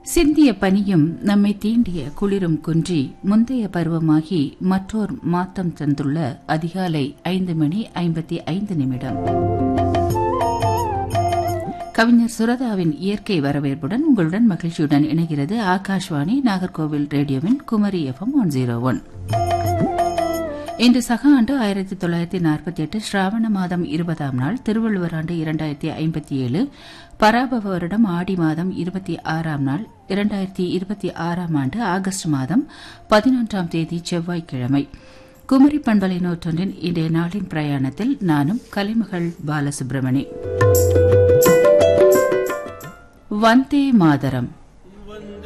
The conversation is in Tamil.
சிந்திய பனியும் நம்மை தீண்டிய குளிரும் குன்றி முந்தைய பருவமாகி மற்றோர் மாத்தம் தந்துள்ள அதிகாலை ஐந்து மணி ஐம்பத்தி ஐந்து நிமிடம் கவிஞர் சுரதாவின் இயற்கை வரவேற்புடன் உங்களுடன் மகிழ்ச்சியுடன் இணைகிறது ஆகாஷ்வாணி நாகர்கோவில் ரேடியோவின் Kumari FM one zero one இன்று சக ஆண்டு ஆயிரத்தி தொள்ளாயிரத்தி நாற்பத்தி எட்டு ஸ்ராவண மாதம் இருபதாம் நாள் திருவள்ளுவர் ஆண்டு இரண்டாயிரத்தி ஐம்பத்தி ஏழு பராபவ வருடம் ஆடி மாதம் இருபத்தி ஆறாம் நாள் இரண்டாயிரத்தி இருபத்தி ஆறாம் ஆண்டு ஆகஸ்ட் மாதம் பதினொன்றாம் தேதி செவ்வாய்க்கிழமை குமரி பண்பலை நூற்றொன்றின் இன்றைய நாளின் பிரயாணத்தில் நானும் கலைமகள் பாலசுப்ரமணி வந்தே மாதரம்